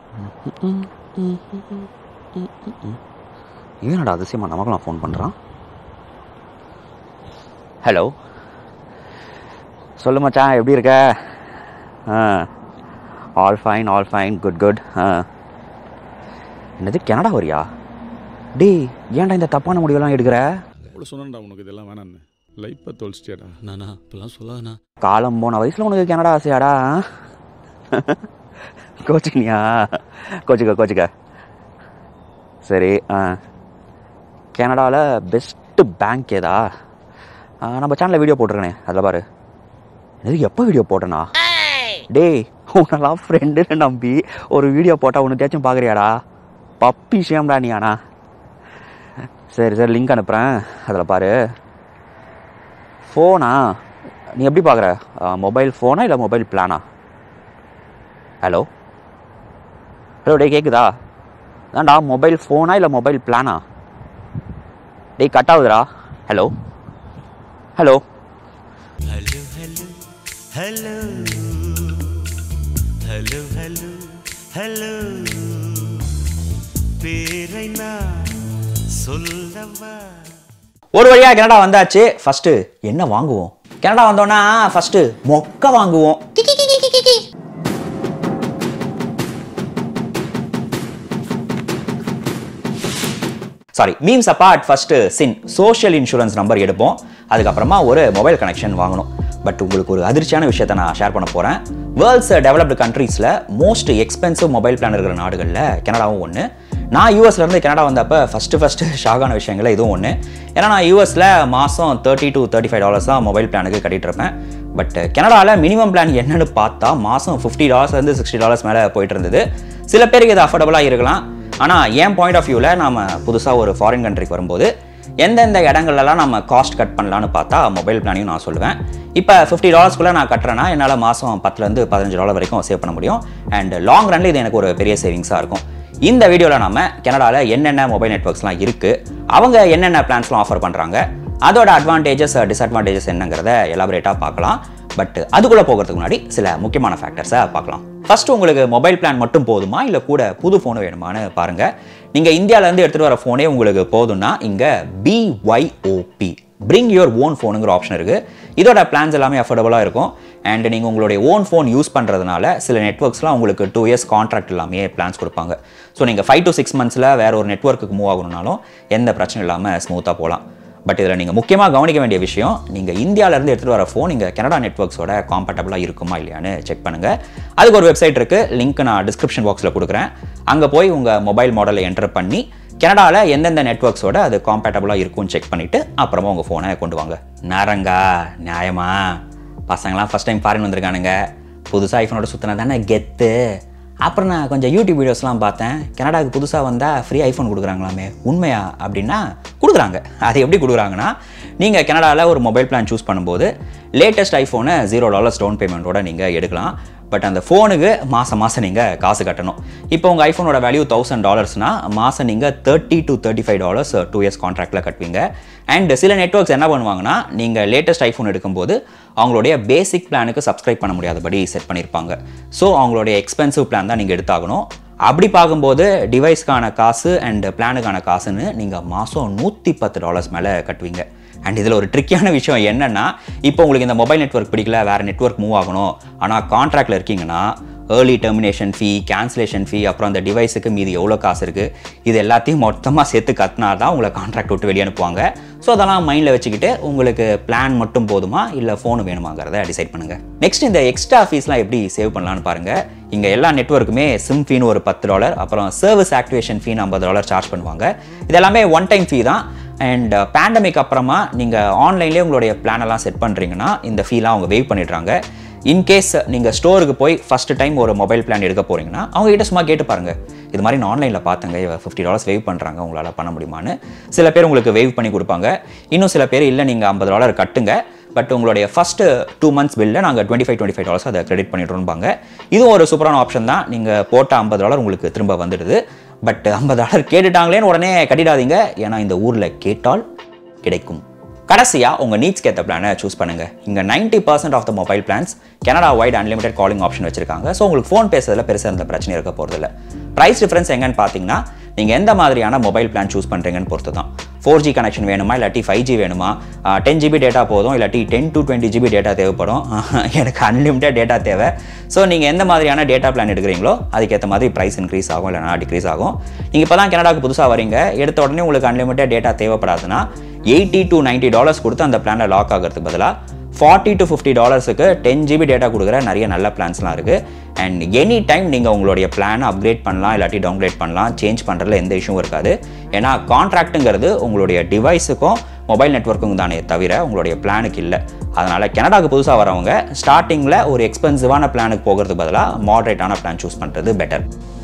ஏனடா அதிசயமா நமக்கெல்லாம் ஃபோன் பண்ணுறான் ஹலோ சொல்லு மச்சான் எப்படி இருக்க ah all fine all fine good good ah என்னது கனடா வரியா டேய் ஏன்டா இந்த தப்பான முடிவெல்லாம் எடுக்கிற எவ்வளோ சொன்னேன்டா உனக்கு இதெல்லாம் வேணான்னு லைஃப்பை தொலைச்சிட்டியாடா நானா இப்பெல்லாம் சொல்லாதண்ணா காலம் போன வயசில் உனக்கு கனடா ஆசையாடா கோச்சிக்கினியா கோச்சிக்க கோச்சிக்க சரி ஆ கனடாவில் பெஸ்ட்டு பேங்க் ஏதா ஆ, நம்ம சேனலில் வீடியோ போட்டிருக்கனே அதில் பாரு இது எப்போ வீடியோ போட்டேனா டேய் உன்னெல்லாம் ஃப்ரெண்டுன்னு நம்பி ஒரு வீடியோ போட்டால் உனக்காச்சும் பார்க்குறியாடா பப்பி ஷேம்டா நீ ஆனா சரி சரி லிங்க் அனுப்புகிறேன் அதில் பாரு ஃபோனா நீ எப்படி பார்க்குற மொபைல் ஃபோனா இல்லை மொபைல் பிளானா ஹலோ ஹலோ டேய் கேட்குதா அதான்டா மொபைல் ஃபோனா இல்லை மொபைல் பிளானா டேய் கட் ஆகுதுடா hello hello hello hello hello hello hello hello பேரை நான் சொல்லவா ஒரு வழியாக கனடா வந்தாச்சு ஃபஸ்ட்டு என்ன வாங்குவோம் கனடா வந்தோன்னா ஃபஸ்ட்டு மொக்க வாங்குவோம் sorry memes apart first SIN social insurance number எடுப்போம் அதுக்கப்புறமா ஒரு மொபைல் கனெக்ஷன் வாங்கணும் பட் உங்களுக்கு ஒரு அதிர்ச்சியான விஷயத்தை நான் ஷேர் பண்ண போகிறேன் வேர்ல்ட்ஸ் டெவலப்டு கண்ட்ரீஸில் மோஸ்ட் எக்ஸ்பென்சிவ் மொபைல் பிளான் இருக்கிற நாடுகளில் கனடாவும் ஒன்று நான் யூஎஸ்ல இருந்து கனடா வந்தப்போ ஃபஸ்ட்டு ஃபஸ்ட்டு ஷாகான விஷயங்கள் இதுவும் ஒன்று ஏன்னா நான் யூஎஸில் மாதம் thirty to thirty five dollars தான் மொபைல் பிளானுக்கு கட்டிட்டு இருப்பேன் பட் கனடாவில் மினிமம் பிளான் என்னன்னு பார்த்தா மாதம் ஃபிஃப்டி டாலர்ஸ்லேருந்து சிக்ஸ்டி டாலர்ஸ் மேலே போயிட்டு இருந்தது சில பேருக்கு இது அஃபோர்டபுளாக இருக்கலாம் ஆனால் என் பாயிண்ட் ஆஃப் வியூவில் நாம புதுசாக ஒரு ஃபாரின் கண்ட்ரிக்கு வரும்போது எந்தெந்த இடங்கள்லாம் நம்ம காஸ்ட் கட் பண்ணலான்னு பார்த்தா மொபைல் பிளானையும் நான் சொல்லுவேன் இப்போ ஃபிஃப்டி டாலர்ஸ்க்குள்ளே நான் கட்டுறேன்னா என்னால் மாதம் பத்துலேருந்து பதினஞ்சு டாலர் வரைக்கும் சேவ் பண்ண முடியும் அண்ட் லாங் ரன்ல இது எனக்கு ஒரு பெரிய சேவிங்ஸாக இருக்கும் இந்த வீடியோவில் நம்ம கனடாவில் என்னென்ன மொபைல் நெட்ஒர்க்ஸ்லாம் இருக்குது அவங்க என்னென்ன பிளான்ஸ்லாம் ஆஃபர் பண்ணுறாங்க அதோட அட்வான்டேஜஸ் டிஸ்அட்வான்டேஜஸ் என்னங்கிறத எலாபரேட்டாக பார்க்கலாம் பட் அதுக்குள்ளே போகிறதுக்கு முன்னாடி சில முக்கியமான ஃபேக்டர்ஸை பார்க்கலாம் ஃபர்ஸ்ட் உங்களுக்கு மொபைல் பிளான் மட்டும் போதுமா இல்லை கூட புது ஃபோன் வேணுமான்னு பாருங்க நீங்கள் இந்தியாவிலேருந்து எடுத்துகிட்டு வர ஃபோனே உங்களுக்கு போதும்னா இங்கே பிஒய்ஓபி பிரிங் யுவர் ஓன் ஃபோனுங்கிற ஆப்ஷன் இருக்குது இதோட பிளான்ஸ் எல்லாமே அஃபோர்டபுளாக இருக்கும் அண்ட் நீங்கள் உங்களுடைய ஓன் ஃபோன் யூஸ் பண்ணுறதுனால சில நெட்ஒர்க்ஸ்லாம் உங்களுக்கு டூ இயர்ஸ் கான்ட்ராக்ட் எல்லாமே பிளான்ஸ் கொடுப்பாங்க ஸோ நீங்கள் ஃபைவ் டு சிக்ஸ் மந்த்ஸில் வேற ஒரு நெட்ஒர்க்குக்கு மூவ் ஆகணும்னாலும் எந்த பிரச்சனையும் இல்லாமல் ஸ்மூத்தாக போகலாம் பட் இதில் நீங்கள் முக்கியமாக கவனிக்க வேண்டிய விஷயம் நீங்கள் இந்தியாவிலேருந்து எடுத்துகிட்டு வர ஃபோன் இங்கே கனடா நெட்ஒர்க்ஸோட காம்பேட்டபிளாக இருக்குமா இல்லையான்னு செக் பண்ணுங்கள் அதுக்கு ஒரு வெப்சைட் இருக்குது லிங்க் நான் டிஸ்கிரிப்ஷன் பாக்ஸில் கொடுக்குறேன் அங்கே போய் உங்கள் மொபைல் மாடலை என்டர் பண்ணி கனடாவில் எந்தெந்த நெட்ஒர்க்ஸோட அது காம்பேட்டபிளாக இருக்கும்னு செக் பண்ணிவிட்டு அப்புறமா உங்கள் ஃபோனை கொண்டு வாங்க நேரங்கா நியாயமா பசங்களாம் ஃபஸ்ட் டைம் ஃபாரின் வந்திருக்கானுங்க புதுசாக ஐஃபோனோட சுற்றினா தானே கெத்து அப்புறம் நான் கொஞ்சம் யூடியூப் வீடியோஸ்லாம் பார்த்தேன் கனடாவுக்கு புதுசாக வந்தால் ஃப்ரீ ஐஃபோன் கொடுக்குறாங்களாமே உண்மையா அப்படின்னா கொடுக்குறாங்க அது எப்படி கொடுக்குறாங்கன்னா நீங்கள் கனடாவில் ஒரு மொபைல் பிளான் சூஸ் பண்ணும்போது லேட்டஸ்ட் ஐஃபோனை ஜீரோ டாலர்ஸ் டவுன் பேமெண்ட்டோட நீங்கள் எடுக்கலாம் பட் அந்த ஃபோனுக்கு மாதம் மாதம் நீங்கள் காசு கட்டணும் இப்போ உங்கள் ஐஃபோனோட வேல்யூ தௌசண்ட் டாலர்ஸ்னால் மாதம் நீங்கள் thirty to thirty five dollars two years கான்ட்ராக்டில் கட்டுவீங்க அண்ட் சில நெட்ஒர்க்ஸ் என்ன பண்ணுவாங்கன்னா நீங்கள் லேட்டஸ்ட் ஐஃபோன் எடுக்கும்போது அவங்களுடைய பேசிக் பிளானுக்கு சப்ஸ்கிரைப் பண்ண முடியாதபடி செட் பண்ணியிருப்பாங்க ஸோ அவங்களுடைய எக்ஸ்பென்சிவ் பிளான் தான் நீங்கள் எடுத்தாகணும் அப்படி பார்க்கும்போது டிவைஸ்க்கான காசு அண்ட் பிளானுக்கான காசுன்னு நீங்கள் மாதம் நூற்றி பத்து டாலர்ஸ் மேலே கட்டுவீங்க அண்ட் இதில் ஒரு ட்ரிக்கியான விஷயம் என்னென்னா இப்போ உங்களுக்கு இந்த மொபைல் நெட்ஒர்க் பிடிக்கல வேறு நெட்ஒர்க் மூவ் ஆகணும் ஆனால் கான்ட்ராக்டில் இருக்கீங்கன்னா early termination fee cancellation fee அப்புறம் அந்த டிவைஸுக்கு மீதி எவ்வளோ காசு இருக்குது இது எல்லாத்தையும் மொத்தமாக சேர்த்து கட்டினா தான் உங்களை கான்ட்ராக்ட் விட்டு வெளியே அனுப்புவாங்க ஸோ அதெல்லாம் மைண்டில் வச்சுக்கிட்டு உங்களுக்கு பிளான் மட்டும் போதுமா இல்லை ஃபோன் வேணுமாங்கிறத டிசைட் பண்ணுங்கள் நெக்ஸ்ட் இந்த எக்ஸ்ட்ரா ஃபீஸ்லாம் எப்படி சேவ் பண்ணலான்னு பாருங்கள் இங்கே எல்லா நெட்ஒர்க்குமே சிம் ஃபீன்னு ஒரு பத்து டாலர் அப்புறம் சர்வீஸ் ஆக்டிவேஷன் ஃபீன்னு ஐம்பது டாலர் சார்ஜ் பண்ணுவாங்க இது எல்லாமே ஒன் டைம் ஃபீ தான் அண்ட் பேண்டமிக் அப்புறமா நீங்கள் ஆன்லைன்லேயே உங்களுடைய பிளான் எல்லாம் செட் பண்ணுறீங்கன்னா இந்த ஃபீலாம் அவங்க வெயிட் பண்ணிடுறாங்க இன்கேஸ் நீங்கள் ஸ்டோருக்கு போய் ஃபஸ்ட்டு டைம் ஒரு மொபைல் பிளான் எடுக்க போகிறீங்கன்னா அவங்க கிட்ட சும்மா கேட்டு பாருங்கள் இது மாதிரி நான் ஆன்லைனில் பார்த்தங்க ஃபிஃப்டி டாலர்ஸ் வேவ் பண்ணுறாங்க உங்களால் பண்ண முடியுமான்னு சில பேர் உங்களுக்கு வேவ் பண்ணி கொடுப்பாங்க இன்னும் சில பேர் இல்லை நீங்கள் ஐம்பது டாலர் கட்டுங்க பட் உங்களுடைய ஃபஸ்ட்டு டூ மந்த்ஸ் பில்லில் நாங்கள் twenty five twenty five dollars அதை கிரெடிட் பண்ணிடுறோம்பாங்க இதுவும் ஒரு சூப்பரான ஆப்ஷன் தான் நீங்கள் போட்ட ஐம்பது டாலர் உங்களுக்கு திரும்ப வந்துடுது பட் ஐம்பது டாலர் கேட்டுட்டாங்களேன்னு உடனே கட்டிடாதீங்க ஏன்னா இந்த ஊரில் கேட்டால் கிடைக்கும் கடைசியாக உங்கள் நீட்ஸ்க்கு ஏற்ற பிளானை சூஸ் பண்ணுங்கள் இங்கே ninety percent of the mobile plans Canada wide unlimited calling option வச்சிருக்காங்க ஸோ உங்களுக்கு ஃபோன் பேசுறதுல பெருசாக எந்த பிரச்சனை இருக்க போகிறதில்ல ப்ரைஸ் டிஃப்ரென்ஸ் எங்கன்னு பார்த்தீங்கன்னா நீங்கள் எந்த மாதிரியான மொபைல் பிளான் சூஸ் பண்ணுறீங்கன்னு பொறுத்து தான் ஃபோர் ஜி கனெக்ஷன் வேணுமா இல்லாட்டி ஃபைவ் ஜி வேணுமா டென் ஜிபி டேட்டா போதும் இல்லாட்டி ten to twenty GB data தேவைப்படும் எனக்கு அன்லிமிட்டட் டேட்டா தேவை ஸோ நீங்கள் எந்த மாதிரியான டேட்டா பிளான் எடுக்கிறீங்களோ அதுக்கேற்ற மாதிரி ப்ரைஸ் இன்க்ரீஸ் ஆகும் இல்லைனா டிக்ரீஸ் ஆகும் நீங்கள் இப்போ தான் கனடாக்கு புதுசாக வரீங்க எடுத்த உடனே உங்களுக்கு அன்லிமிட்டட் டேட்டா தேவைப்படாதுன்னா எயிட்டி டு நைன்ட்டி டாலர்ஸ் கொடுத்து அந்த பிளானில் லாக் ஆகிறதுக்கு பதிலாக ஃபார்ட்டி டு ஃபிஃப்டி டாலர்ஸுக்கு டென் ஜிபி டேட்டா கொடுக்குற நிறைய நல்ல பிளான்ஸ்லாம் இருக்குது அண்ட் எனி டைம் நீங்கள் உங்களுடைய பிளானை அப்கிரேட் பண்ணலாம் இல்லாட்டி டவுன்கிரேட் பண்ணலாம் சேஞ்ச் பண்ணுறதுல எந்த இஷ்யூவும் இருக்காது ஏன்னா கான்ட்ராக்ட்டுங்கிறது உங்களுடைய டிவைஸுக்கும் மொபைல் நெட்ஒர்க்கும் தானே தவிர உங்களுடைய பிளானுக்கு இல்லை அதனால் கனடாக்கு புதுசாக வரவங்க ஸ்டார்டிங்கில் ஒரு எக்ஸ்பென்சிவான பிளானுக்கு போகிறதுக்கு பதிலாக மாடரேட்டான பிளான் சூஸ் பண்ணுறது பெட்டர்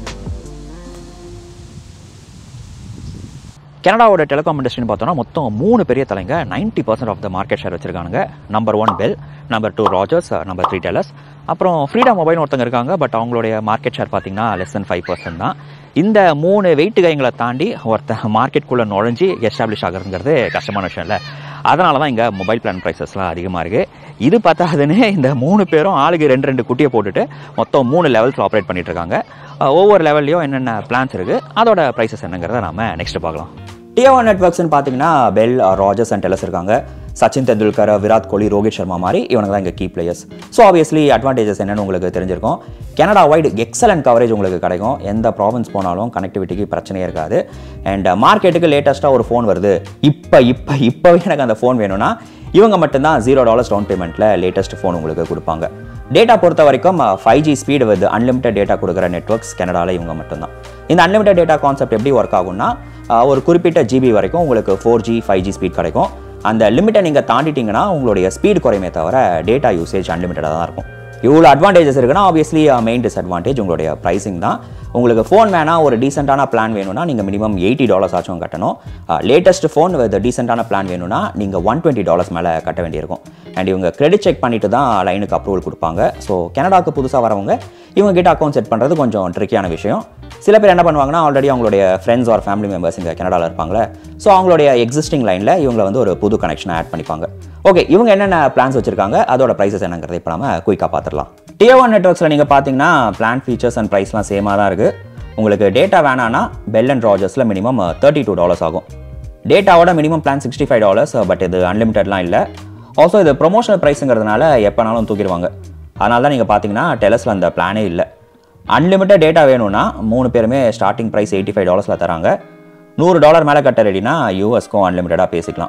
கனடாவோட டெலிகாம் இண்டஸ்ட்ரின்னு பார்த்தோம்னா மொத்தம் மூணு பெரிய தலைங்க 90% percent of the market share வச்சிருக்காங்க number one Bell number two Rogers number three Telus அப்புறம் ஃப்ரீடம் மொபைல் ஒருத்தங்க இருக்காங்க பட் அவங்களுடைய மார்க்கெட் ஷேர் பார்த்தீங்கன்னா லெஸ் தென் ஃபைவ் பர்சன்ட் தான் இந்த மூணு வெயிட் கைங்களை தாண்டி ஒருத்தன் மார்க்கெட்டுக்குள்ளே நுழைஞ்சு எஸ்டாப்ளிஷ் ஆகுறதுங்கிறது கஷ்டமான விஷயம் இல்லை அதனால தான் இங்கே மொபைல் பிளான் ப்ரைஸஸ்லாம் அதிகமாக இருக்குது இது பார்த்தாதுன்னு இந்த மூணு பேரும் ஆளுக்கு ரெண்டு ரெண்டு குட்டியை போட்டுட்டு மொத்தம் மூணு லெவல்ஸில் ஆப்ரேட் பண்ணிட்டு இருக்காங்க அஹ் ஒவ்வொரு லெவல்லையும் என்னென்ன பிளான்ஸ் இருக்குது அதோட ப்ரைஸஸ் என்னங்கிறத நாம நெக்ஸ்ட் பார்க்கலாம் டியோ ஒன் நெட்ஒர்க்ஸ்னு பார்த்தீங்கன்னா பெல் ராஜர்ஸ் அண்ட் டெலஸ் இருக்காங்க சச்சின் தெண்டுல்கர் விராட் கோலி ரோஹித் சர்மா மாதிரி இவங்க தான் இங்கே key players so obviously advantages என்னன்னு உங்களுக்கு தெரிஞ்சிருக்கும் கனடா வைடு எக்ஸலன்ட் கவரேஜ் உங்களுக்கு கிடைக்கும் எந்த ப்ராவின்ஸ் போனாலும் கனெக்டிவிட்டிக்கு பிரச்சனையே இருக்காது அண்ட் மார்க்கெட்டுக்கு லேட்டஸ்ட்டாக ஒரு ஃபோன் வருது இப்போ இப்போ இப்போவே எனக்கு அந்த ஃபோன் வேணும்னா இவங்க மட்டும்தான் ஜீரோ டாலர்ஸ் டவுன் பேமெண்ட்டில் லேட்டஸ்ட் ஃபோன் உங்களுக்கு கொடுப்பாங்க டேட்டா பொறுத்த வரைக்கும் five G speed with unlimited data கொடுக்குற நெட்ஒர்க்ஸ் கனடாவில் இவங்க மட்டும்தான் இந்த அன்லிமிட்டட் டேட்டா கான்செப்ட் எப்படி ஒர்க் ஆகும்னா அஹ், ஒரு குறிப்பிட்ட ஜிபி வரைக்கும் உங்களுக்கு four G five G speed கிடைக்கும் அந்த லிமிட்டை நீங்கள் தாண்டிட்டீங்கன்னா உங்களுடைய ஸ்பீடு குறையுமே தவிர டேட்டா யூசேஜ் அன்லிமிட்டடாக தான் இருக்கும் இவ்வளோ அட்வான்டேஜஸ் இருக்குன்னா ஆப்வியஸ்லி மெயின் டிஸ்அட்வான்டேஜ் உங்களுடைய ப்ரைசிங் தான் உங்களுக்கு ஃபோன் வேணால் ஒரு டீசெண்டான பிளான் வேணும்னா நீங்கள் மினிமம் எயிட்டி டாலர்ஸ் ஆச்சும் கட்டணும் லேட்டஸ்ட் ஃபோன் வித் டீசெண்டான பிளான் வேணும்னா நீங்கள் ஒன் டுவெண்ட்டி டாலர்ஸ் மேலே கட்ட வேண்டியிருக்கும் அண்ட் இவங்க கிரெடிட் செக் பண்ணிட்டு தான் லைனுக்கு அப்ரூவல் கொடுப்பாங்க ஸோ கனடாக்கு புதுசாக வரவங்க இவங்க கிட்ட அக்கௌண்ட் செட் பண்ணுறது கொஞ்சம் ட்ரிக்கியான விஷயம் சில பேர் என்ன பண்ணுவாங்கன்னா ஆல்ரெடி அவங்களுடைய ஃப்ரெண்ட்ஸ் ஆர் ஃபேமிலி மெம்பர்ஸ் இங்கே கனடாவில் இருப்பாங்களே ஸோ அவங்களுடைய எக்ஸிஸ்டிங் லைனில் இவங்களை வந்து ஒரு புது கனெக்ஷனை ஆட் பண்ணிப்பாங்க ஓகே இவங்க என்னென்ன பிளான்ஸ் வச்சிருக்காங்க அதோட ப்ரைஸஸ் என்னங்கிறத இப்போ நம்ம குயிக்காக பார்த்துடலாம் டியோ ஒன் நெட்ஒர்க்ஸில் நீங்கள் பார்த்தீங்கன்னா பிளான் ஃபீச்சர்ஸ் அண்ட் ப்ரைஸ்லாம் சேமாக தான் இருக்குது உங்களுக்கு டேட்டா வேணான்னா பெல் அண்ட் ராஜர்ஸில் மினிமம் தேர்ட்டி டூ டாலர்ஸ் ஆகும் டேட்டாவோட minimum plan sixty five dollars but இது அன்லிமிட்டட்லாம் இல்லை ஆல்சோ இது ப்ரொமோஷனல் ப்ரைஸுங்கிறதுனால எப்போனாலும் தூக்கிடுவாங்க அதனால தான் நீங்கள் பார்த்தீங்கன்னா டெலஸில் அந்த பிளானே இல்லை அன்லிமிட்டட் டேட்டா வேணும்னா மூணு பேருமே ஸ்டார்டிங் ப்ரைஸ் எயிட்டி ஃபைவ் டாலர்ஸில் தராங்க நூறு டாலர் மேலே கட்ட ரெடினா யூஎஸ்க்கும் அன்லிமிட்டடாக பேசிக்கலாம்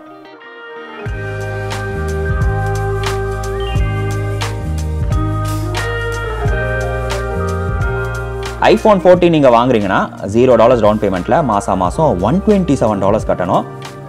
ஐஃபோன் ஃபோர்டீன் நீங்கள் வாங்குறீங்கன்னா ஜீரோ டாலர்ஸ் டவுன் பேமெண்ட்டில் மாதம் மாதம் ஒன் டுவெண்ட்டி செவன் டாலர்ஸ் கட்டணும்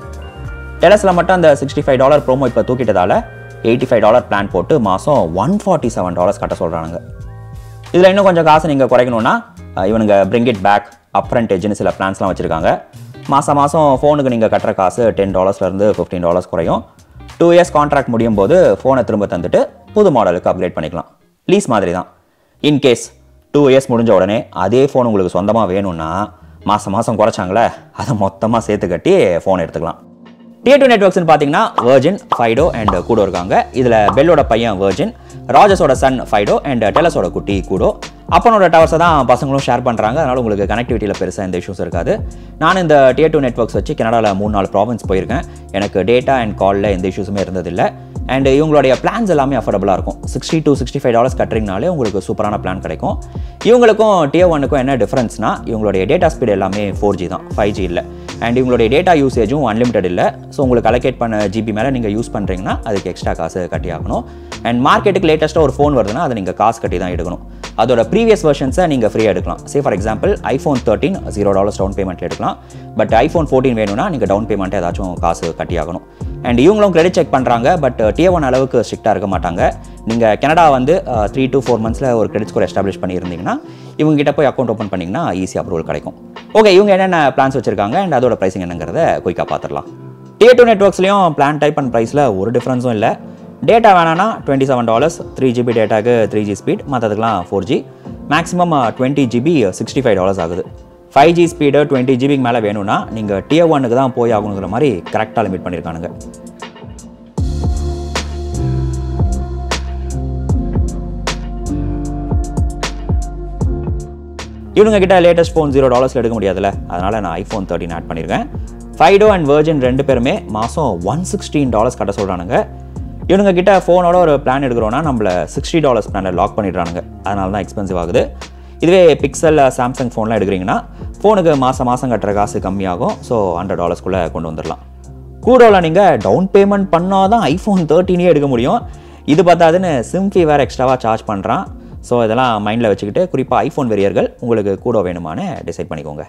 டெலஸில் மட்டும் அந்த சிக்ஸ்டி ஃபைவ் டாலர் ப்ரோமோ இப்போ தூக்கிட்டதால எயிட்டி ஃபைவ் டாலர் பிளான் போட்டு மாதம் ஒன் ஃபார்ட்டி செவன் டாலர்ஸ் கட்ட சொல்கிறானுங்க இதில் இன்னும் கொஞ்சம் காசு நீங்கள் குறைக்கணும்னா அஹ், இவனுங்க bring it back up front எஜ்னு சில பிளான்ஸ்லாம் வச்சுருக்காங்க மாதம் மாதம் ஃபோனுக்கு நீங்கள் கட்டுற காசு டென் டாலர்ஸ்லேருந்து ஃபிஃப்டீன் டாலர்ஸ் குறையும் டூ இயர்ஸ் கான்ட்ராக்ட் முடியும் போது ஃபோனை திரும்ப தந்துட்டு புது மாடலுக்கு அப்கிரேட் பண்ணிக்கலாம் லீஸ் மாதிரி தான் இன்கேஸ் டூ இயர்ஸ் முடிஞ்ச உடனே அதே ஃபோன் உங்களுக்கு சொந்தமாக வேணும்னா மாதம் மாதம் குறைச்சாங்களே அதை மொத்தமாக சேர்த்து கட்டி ஃபோன் எடுத்துக்கலாம் டியர் டூ நெட்ஒர்க்ஸ்னு பார்த்தீங்கன்னா வெர்ஜின் ஃபைடோ அண்ட் கூடோ இருக்காங்க இதில் பெல்லோட பையன் வெர்ஜின் ராஜஸோட சன் ஃபைடோ அண்ட் டெலஸோட குட்டி கூடோ அப்பனோட டவர்ஸை தான் பசங்களும் ஷேர் பண்ணுறாங்க அதனால் உங்களுக்கு கனெக்டிவிட்டியில் பெருசாக எந்த இஷ்யூஸ் இருக்காது நான் இந்த டியர் டூ நெட்ஒர்க்ஸ் வச்சு கனடாவில் மூணு நாலு ப்ராவின்ஸ் போயிருக்கேன் எனக்கு டேட்டா அண்ட் காலில் எந்த இஷ்யூஸுமே இருந்ததில்லை அண்ட் இவங்களுடைய பிளான்ஸ் எல்லாமே அஃபோர்டபுளாக இருக்கும் sixty to sixty five dollars கட்டுறீங்கனாலே உங்களுக்கு சூப்பரான பிளான் கிடைக்கும் இவங்களுக்கும் டியர் ஒனுக்கும் என்ன டிஃப்ரென்ஸ்னா இவங்களுடைய டேட்டா ஸ்பீட் எல்லாமே ஃபோர் ஜி தான் ஃபைவ் ஜி இல்லை அண்ட் இவங்களுடைய டேட்டா யூசேஜும் அன்லிமிட்டட் இல்லை ஸோ உங்களுக்கு அலோகேட் பண்ண ஜிபி மேலே நீங்கள் யூஸ் பண்ணுறீங்கன்னா அதுக்கு எக்ஸ்ட்ரா காசு கட்டி ஆகணும் அண்ட் மார்க்கெட்டுக்கு லேட்டஸ்ட்டாக ஒரு ஃபோன் வருதுன்னா அதை நீங்கள் காசு கட்டி தான் எடுக்கணும் அதோட ப்ரீவியஸ் வெர்ஷன்ஸை நீங்கள் ஃப்ரீயாக எடுக்கலாம் say for example iPhone thirteen zero dollars down பேமெண்ட்டில் எடுக்கலாம் பட் ஐஃபோன் ஃபோர்டீன் வேணும்னா நீங்கள் டவுன் பேமெண்ட் ஏதாச்சும் காசு கட்டி ஆகணும் அண்ட் இவங்களும் கிரெடிட் செக் பண்ணுறாங்க பட் டிஏ ஒன் அளவுக்கு ஸ்ட்ரிக்டாக இருக்க மாட்டாங்க நீங்கள் கனடா வந்து த்ரீ to ஃபோர் மந்த்ஸில் ஒரு கிரெடிட் ஸ்கோர் எஸ்டாப்ளிஷ் பண்ணியிருந்தீங்கன்னா இவங்க கிட்ட போய் அக்கௌண்ட் ஓப்பன் பண்ணிங்கன்னா ஈஸி அப்ரூவல் கிடைக்கும் ஓகே இவங்க என்னென்ன பிளான்ஸ் வச்சிருக்காங்க அண்ட் அதோட ப்ரைஸிங் என்னங்கிறத குயிக்காக பார்த்துடலாம் டிஏ டூ நெட்ஒர்க்ஸ்லையும் பிளான் டைப் அண்ட் ப்ரைஸில் ஒரு டிஃப்ரென்ஸும் இல்லை டேட்டா வேணான்னா twenty seven dollars three GB டேட்டாக்கு த்ரீ ஜி ஸ்பீட் மற்றதுக்கெலாம் four G maximum twenty GB sixty five dollars ஆகுது ஃபைவ் ஜி ஸ்பீடு டுவெண்ட்டி ஜிபிக்கு மேலே வேணும்னா நீங்கள் டியர் ஒன்னுக்கு தான் போய் ஆகணுங்கிற மாதிரி கரெக்டாக லிமிட் பண்ணியிருக்கானுங்க இவங்க கிட்ட லேட்டஸ்ட் ஃபோன் ஜீரோ டாலர்ஸில் எடுக்க முடியாதுல்ல அதனால் நான் ஐஃபோன் தேர்ட்டின் ஆட் பண்ணியிருக்கேன் ஃபைடோ அண்ட் வெர்ஜின் ரெண்டு பேருமே மாதம் ஒன் சிக்ஸ்டீன் டாலர்ஸ் கட்ட சொல்கிறானுங்க இவனுங்க கிட்ட ஃபோனோட ஒரு பிளான் எடுக்கிறோன்னா நம்மள சிக்ஸ்டி டாலர்ஸ் பிளானை லாக் பண்ணிடுறானுங்க அதனால தான் எக்ஸ்பென்சிவ் ஆகுது இதுவே பிக்சல் சாம்சங் ஃபோன்லாம் எடுக்கிறீங்கன்னா ஃபோனுக்கு மாதம் மாதம் கட்டுற காசு கம்மியாகும் ஸோ ஹண்ட்ரட் டாலர்ஸ்க்குள்ளே கொண்டு வந்துடலாம் கூடவில் நீங்கள் டவுன் பேமெண்ட் பண்ணால் தான் ஐஃபோன் தேர்ட்டினே எடுக்க முடியும் இது பார்த்தாதுன்னு சிம் ஃபீ வேறு எக்ஸ்ட்ராவாக சார்ஜ் பண்ணுறான் ஸோ இதெல்லாம் மைண்டில் வச்சுக்கிட்டு குறிப்பாக ஐஃபோன் வெறியர்கள் உங்களுக்கு கூட வேணுமான்னு டிசைட் பண்ணிக்கோங்க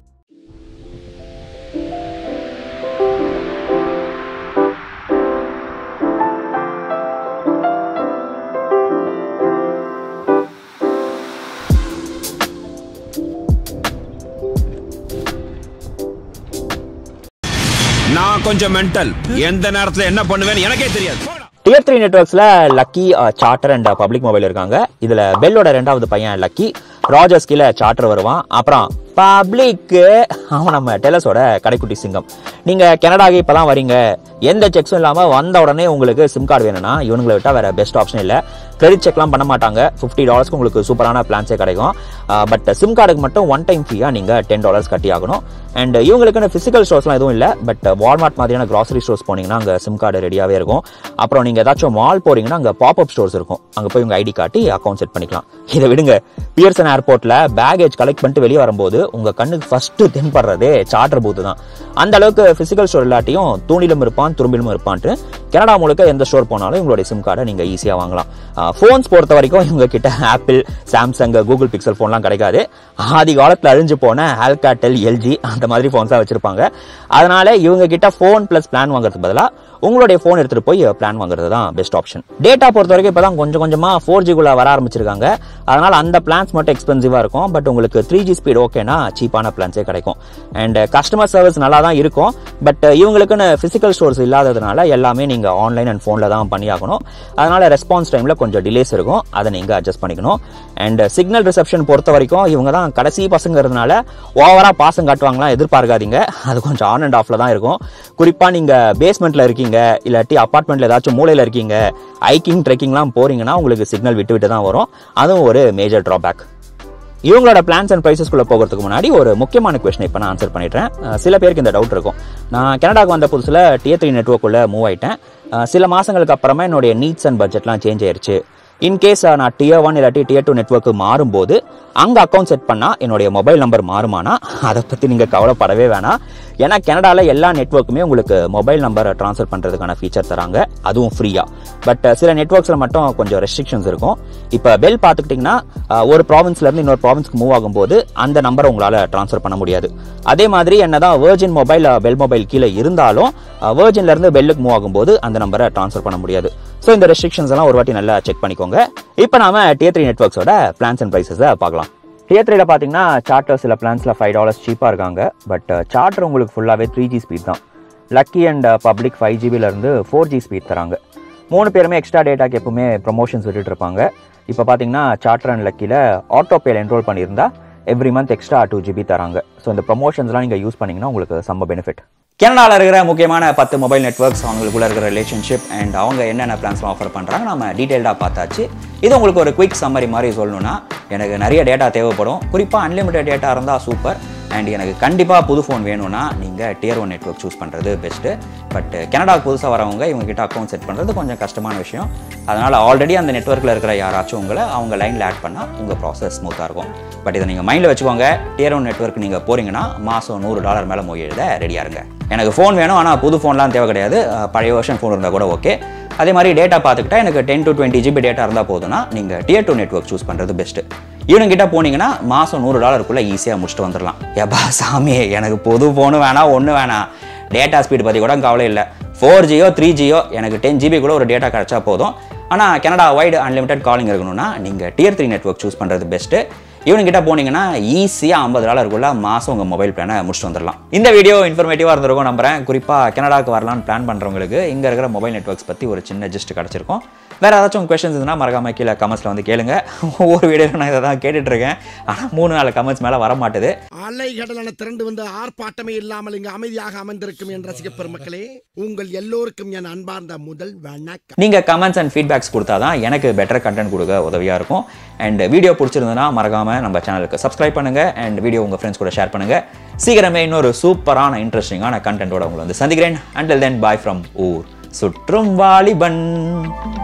நான் கொஞ்சம் மென்டல் எந்த நேரத்துல என்ன பண்ணுவேன்னு எனக்கே தெரியாது டியர் த்ரீ நெட்ஒர்க்ஸில் Lucky Chatr and Public Mobile இருக்காங்க இதில் பெல்லோட ரெண்டாவது பையன் லக்கி ராஜர்ஸ் கீழே சார்ட்டர் வருவான் அப்புறம் பப்ளிக்கு அவன் நம்ம டெலஸோட கடைக்குட்டி சிங்கம் நீங்கள் கனடாக்கு இப்போ தான் வரீங்க எந்த செக்ஸும் இல்லாமல் வந்த உடனே உங்களுக்கு சிம் கார்டு வேணும்னா இவனுங்களை விட்டால் வேறு பெஸ்ட் ஆப்ஷன் இல்லை கிரெடிட் செக்லாம் பண்ண மாட்டாங்க ஃபிஃப்டி டாலர்ஸ்க்கு உங்களுக்கு சூப்பரான பிளான்ஸே கிடைக்கும் பட் சிம் கார்டுக்கு மட்டும் ஒன் டைம் ஃபீயாக நீங்கள் டென் டாலர்ஸ் கட்டி ஆகணும் அண்ட் இவங்களுக்குன்னு ஃபிசிக்கல் ஸ்டோர்ஸ்லாம் எதுவும் இல்லை பட் வால்மார்ட் மாதிரியான கிராசரி ஸ்டோர்ஸ் போனீங்கன்னா அங்கே சிம் கார்டு ரெடியாகவே இருக்கும் அப்புறம் நீங்கள் ஏதாச்சும் மால் போறீங்கன்னா அங்கே பாப்அப் ஸ்டோர்ஸ் இருக்கும் அங்கே போய் உங்கள் ஐடி காட்டி அக்கௌண்ட் செட் பண்ணிக்கலாம் இதை விடுங்க பியர்சன் ஏர்போர்ட்டில் பேகேஜ் கலெக்ட் பண்ணிட்டு வெளியே வரும்போது உங்கள் கண்ணுக்கு ஃபஸ்ட்டு தென்படுறதே சார்ட்டர் பூத்து தான் அந்த அளவுக்கு ஃபிசிக்கல் ஸ்டோர் இல்லாட்டியும் தூணிலும் இருப்பான் துரும்பிலும் இருப்பான்ட்டு கனடா முழுக்க எந்த ஸ்டோர் போனாலும் உங்களுடைய சிம் கார்டை நீங்கள் ஈஸியாக வாங்கலாம் ஃபோன்ஸ் பொறுத்த வரைக்கும் இவங்க கிட்ட ஆப்பிள் சாம்சங் கூகுள் பிக்சல் ஃபோன்லாம் கிடைக்காது ஆதி காலத்தில் அழிஞ்சு போன ஆல்காட்டெல் எல்ஜி அந்த மாதிரி ஃபோன்ஸ் தான் வச்சிருப்பாங்க அதனால இவங்க கிட்ட ஃபோன் ப்ளஸ் பிளான் வாங்குறதுக்கு பதிலாக உங்களுடைய ஃபோன் எடுத்துட்டு போய் பிளான் வாங்குறது தான் பெஸ்ட் ஆப்ஷன் டேட்டா பொறுத்த வரைக்கும் இப்போ தான் கொஞ்சம் கொஞ்சமாக ஃபோர் ஜிக்குள்ள வர ஆரம்பிச்சிருக்காங்க அதனால அந்த பிளான்ஸ் மட்டும் எக்ஸ்பென்சிவாக இருக்கும் பட் உங்களுக்கு த்ரீ ஜி ஸ்பீட் ஓகேனா சீப்பான பிளான்ஸே கிடைக்கும் அண்ட் கஸ்டமர் சர்வீஸ் நல்லா தான் இருக்கும் பட் இவங்களுக்குன்னு ஃபிசிக்கல் ஸ்டோர்ஸ் இல்லாததுனால எல்லாமே நீங்கள் ஆன்லைன் அண்ட் ஃபோனில் தான் பண்ணியாகணும் அதனால ரெஸ்பான்ஸ் டைமில் கொஞ்சம் டிலேஸ் இருக்கும் அதை நீங்கள் அட்ஜஸ்ட் பண்ணிக்கணும் அண்ட் சிக்னல் ரிசப்ஷன் பொறுத்த வரைக்கும் இவங்க தான் கடைசி பசங்கிறதுனால ஓவராக பாசம் காட்டுவாங்களாம் எதிர்பார்க்காதீங்க அது கொஞ்சம் ஆன் அண்ட் ஆஃப்ல தான் இருக்கும் குறிப்பாக நீங்கள் பேஸ்மெண்ட்டில் இருக்கீங்க இல்லாட்டி அப்பார்ட்மெண்ட்டில் ஏதாச்சும் மூலையில் இருக்கீங்க ஹைக்கிங் ட்ரெக்கிங்லாம் போறீங்கன்னா உங்களுக்கு சிக்னல் விட்டு விட்டு தான் வரும் அதுவும் ஒரு மேஜர் ட்ராபேக் இவங்களோட பிளான்ஸ் அண்ட் ப்ரைசஸ்க்குள்ள போகிறதுக்கு முன்னாடி ஒரு முக்கியமான கொஸ்டின் இப்போ நான் ஆன்சர் பண்ணிடுறேன் அஹ் சில பேருக்கு இந்த டவுட் இருக்கும் நான் கனடாக்கு வந்த புதுசில் டிஎ த்ரீ நெட்ஒர்க்குள்ள மூவ் ஆயிட்டேன் அஹ் சில மாதங்களுக்கு அப்புறமா என்னுடைய நீட்ஸ் அண்ட் பட்ஜெட்லாம் சேஞ்ச் ஆயிருச்சு இன்கேஸ் நான் டியர் ஒன் இல்லாட்டி டியர் டூ நெட்ஒர்க்கு மாறும்போது அங்கே அக்கௌண்ட் செட் பண்ணால் என்னுடைய மொபைல் நம்பர் மாறுமானா அதை பற்றி நீங்கள் கவலைப்படவே வேணாம் ஏன்னா கனடாவில் எல்லா நெட்ஒர்க்குமே உங்களுக்கு மொபைல் நம்பரை ட்ரான்ஸ்ஃபர் பண்ணுறதுக்கான ஃபீச்சர் தராங்க அதுவும் ஃப்ரீயாக பட் சில நெட்ஒர்க்ஸில் மட்டும் கொஞ்சம் ரெஸ்ட்ரிக்ஷன்ஸ் இருக்கும் இப்போ பெல் பார்த்துக்கிட்டிங்கன்னா அஹ், ஒரு ப்ராவின்ஸ்லேருந்து இன்னொரு ப்ராவின்ஸ்க்கு மூவ் ஆகும்போது அந்த நம்பரை உங்களால் ட்ரான்ஸ்ஃபர் பண்ண முடியாது அதே மாதிரி என்னதான் வேர்ஜின் மொபைல் பெல் மொபைல் கீழே இருந்தாலும் வேர்ஜின்ல இருந்து பெல்லுக்கு மூவ் ஆகும்போது அந்த நம்பரை ட்ரான்ஸ்ஃபர் பண்ண முடியாது ஸோ இந்த ரெஸ்ட்ரிக்ஷன்ஸ் எல்லாம் ஒரு வாட்டி நல்லா செக் பண்ணிக்கோங்க இப்போ நாம டியர் த்ரீ நெட்ஒர்க்ஸோட பிளான்ஸ் அண்ட் ப்ரைஸஸை பார்க்கலாம் டியர் த்ரீல பார்த்தீங்கன்னா சார்ட்டர் சில பிளான்ஸில் ஃபைவ் டாலர்ஸ் சீப்பாக இருக்காங்க பட் சார்ட்டர் உங்களுக்கு ஃபுல்லாகவே த்ரீ ஜி ஸ்பீட் தான் லக்கி அண்ட் பப்ளிக் ஃபைவ் ஜிபிலேருந்து ஃபோர் ஜி ஸ்பீட் தராங்க மூணு பேருமே எக்ஸ்ட்ரா டேட்டாக்கு எப்பவுமே ப்ரொமோஷன்ஸ் விட்டுட்டு இருப்பாங்க இப்போ பார்த்தீங்கன்னா சார்ட்டர் அண்ட் லக்கியில் ஆட்டோ பேல என்ரோல் பண்ணியிருந்தா every month extra two GB தராங்க ஸோ இந்த ப்ரொமோஷன்ஸ்லாம் நீங்கள் யூஸ் பண்ணீங்கன்னா உங்களுக்கு செம்ம பெனிஃபிட் கனடாவில் இருக்கிற முக்கியமான பத்து மொபைல் நெட்ஒர்க்ஸ் அவங்களுக்குள்ள இருக்கிற ரிலேஷன்ஷிப் அண்ட் அவங்க என்னென்ன பிளான்ஸ்லாம் ஆஃபர் பண்ணுறாங்க நம்ம டீட்டெயில்டாக பார்த்தாச்சு இது உங்களுக்கு ஒரு குயிக் சம்மரி மாதிரி சொல்லணும்னா எனக்கு நிறைய டேட்டா தேவைப்படும் குறிப்பாக அன்லிமிட்டட் டேட்டா இருந்தால் சூப்பர் அண்ட் எனக்கு கண்டிப்பாக புது ஃபோன் வேணும்னா நீங்கள் டியர் ஒன் நெட்ஒர்க் சூஸ் பண்ணுறது பெஸ்ட்டு பட் கனடாவுக்கு புதுசாக வரவங்க இவங்க கிட்ட அக்கௌண்ட் செட் பண்ணுறது கொஞ்சம் கஷ்டமான விஷயம் அதனால் ஆல்ரெடி அந்த நெட்ஒர்க்கில் இருக்கிற யாராச்சும் உங்களை அவங்க லைனில் ஆட் பண்ணால் உங்கள் ப்ராசஸ் ஸ்மூத்தாக இருக்கும் பட் இதை நீங்கள் மைண்டில் வச்சுக்கோங்க டியர் ஒன் நெட்ஒர்க் நீங்கள் போகிறீங்கன்னா மாதம் நூறு டாலர் மேலே மொழி எழுத ரெடியாக இருங்க எனக்கு ஃபோன் வேணும் ஆனால் புது ஃபோன்லாம் தேவை கிடையாது அஹ் பழைய வருஷன் ஃபோன் இருந்தால் கூட ஓகே அதே மாதிரி டேட்டா பார்த்துக்கிட்டா எனக்கு ten to twenty GB data இருந்தால் போதும்னா நீங்கள் டியர் டூ நெட்ஒர்க் சூஸ் பண்ணுறது பெஸ்ட்டு இவனுங்கிட்ட போனீங்கன்னா மாதம் நூறு டாலருக்குள்ளே ஈஸியாக முடிச்சுட்டு வந்துடலாம் ஏப்பா சாமி எனக்கு புது ஃபோனும் வேணாம் ஒன்றும் வேணாம் டேட்டா ஸ்பீட் பற்றி கூட கவலை இல்லை ஃபோர் ஜியோ த்ரீ ஜியோ எனக்கு டென் ஜிபி கூட ஒரு டேட்டா கிடச்சா போதும் ஆனால் கனடா வைடு அன்லிமிட்டட் காலிங் இருக்கணும்னா நீங்கள் டியர் த்ரீ நெட்ஒர்க் சூஸ் பண்ணுறது பெஸ்ட்டு இவனுங்கிட்ட போனீங்கன்னா ஈஸியாக ஐம்பது டாலருக்குள்ள மாதம் உங்கள் மொபைல் பிளானை முடிச்சுட்டு வந்துடலாம் இந்த வீடியோ இன்ஃபர்மேட்டிவாக இருந்திருக்கும் நம்புறேன் குறிப்பாக கனடாக்கு வரலான்னு பிளான் பண்ணுறவங்களுக்கு இங்கே இருக்கிற மொபைல் நெட்ஒர்க்ஸ் பற்றி ஒரு சின்ன ஜஸ்ட் கிடச்சிருக்கும் வேறு ஏதாச்சும் கொஷின்ஸ் இருந்தால் மறக்காம கீழே கமெண்ட்ஸில் வந்து கேளுங்க ஒவ்வொரு வீடியோவில் நான் இதை தான் கேட்டுட்டு இருக்கேன் ஆனால் மூணு நாலு கமெண்ட்ஸ் மேலே வர மாட்டுது அலைகடலான திரண்டு வந்து ஆர்ப்பாட்டமே இல்லாமல் இங்கு அமைதியாக அமர்ந்திருக்கும் என் ரசிக பெருமக்களே உங்கள் எல்லோருக்கும் என் அன்பார்ந்த முதல் வணக்கம் நீங்கள் கமெண்ட்ஸ் அண்ட் ஃபீட்பேக்ஸ் கொடுத்தா தான் எனக்கு பெட்டர் கண்டென்ட் கொடுக்க உதவியாக இருக்கும் அண்ட் வீடியோ பிடிச்சிருந்ததுன்னா மறக்காம மறக்காமல் நம்ம சேனலுக்கு சப்ஸ்கிரைப் பண்ணுங்கள் அண்ட் வீடியோ உங்கள் ஃப்ரெண்ட்ஸ் கூட ஷேர் பண்ணுங்கள் சீக்கிரமே இன்னொரு சூப்பரான இன்ட்ரெஸ்டிங்கான கண்டென்ட்டோட உங்களை வந்து சந்திக்கிறேன் அண்டில் தென் பாய் ஃப்ரம் ஊர் சுற்றும் வாலிபன்